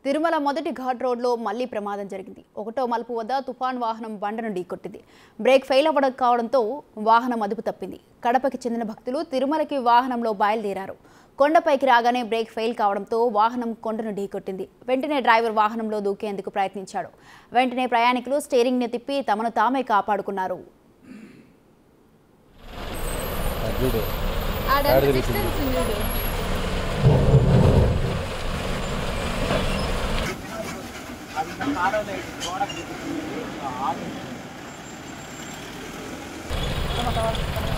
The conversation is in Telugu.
తిరుమల మొదటి ఘాట్ రోడ్లో మళ్లీ ప్రమాదం జరిగింది ఒకటో మలుపు వద్ద తుఫాన్ వాహనం బండను ఢీకొట్టింది బ్రేక్ ఫెయిల్ అవ్వడం కావడంతో వాహనం అదుపు తప్పింది కడపకి చెందిన భక్తులు తిరుమలకి వాహనంలో బయలుదేరారు కొండపైకి రాగానే బ్రేక్ ఫెయిల్ కావడంతో వాహనం కొండను ఢీకొట్టింది వెంటనే డ్రైవర్ వాహనంలో దూకేందుకు ప్రయత్నించాడు వెంటనే ప్రయాణికులు స్టీరింగ్ని తిప్పి తమను తామే కాపాడుకున్నారు అది చూడు ఆడ ఆడ డిస్టెన్స్ చూడు గోడకు